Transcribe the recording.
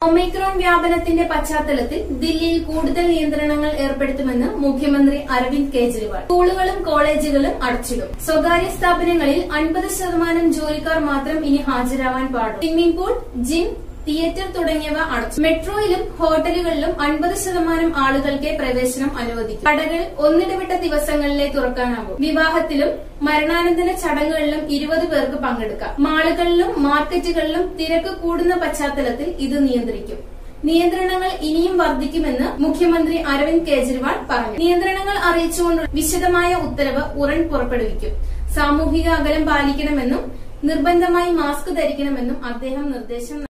omicron വ്യാപനത്തിന്റെ പശ്ചാത്തലത്തിൽ ദില്ലിയിൽ കൂടുതൽ നിയന്ത്രണങ്ങൾ ഏർപ്പെടുത്തുമെന്ന് മുഖ്യമന്ത്രി അരവിന്ദ് കെജ്രിവാൾ സ്കൂളുകളും കോളേജുകളും അടച്ചിടും സ്വകാര്യ സ്ഥാപനങ്ങളിൽ അൻപത് ശതമാനം ജോലിക്കാർ മാത്രം ഇനി ഹാജരാവാൻ പാടും സ്വിമ്മിംഗ് പൂൾ ജിം തിയേറ്റർ തുടങ്ങിയവ അടച്ചു മെട്രോയിലും ഹോട്ടലുകളിലും അൻപത് ശതമാനം ആളുകൾക്ക് പ്രവേശനം അനുവദിക്കും കടകൾ ഒന്നിടവിട്ട ദിവസങ്ങളിലേ തുറക്കാനാകും വിവാഹത്തിലും മരണാനന്തര ചടങ്ങുകളിലും ഇരുപത് പേർക്ക് പങ്കെടുക്കാം മാളുകളിലും മാർക്കറ്റുകളിലും തിരക്ക് കൂടുന്ന പശ്ചാത്തലത്തിൽ ഇത് നിയന്ത്രിക്കും നിയന്ത്രണങ്ങൾ ഇനിയും വർദ്ധിക്കുമെന്ന് മുഖ്യമന്ത്രി അരവിന്ദ് കെജ്രിവാൾ പറഞ്ഞു നിയന്ത്രണങ്ങൾ അറിയിച്ചുകൊണ്ട് വിശദമായ ഉത്തരവ് ഉടൻ പുറപ്പെടുവിക്കും സാമൂഹിക അകലം പാലിക്കണമെന്നും നിർബന്ധമായി മാസ്ക് ധരിക്കണമെന്നും അദ്ദേഹം നിർദ്ദേശം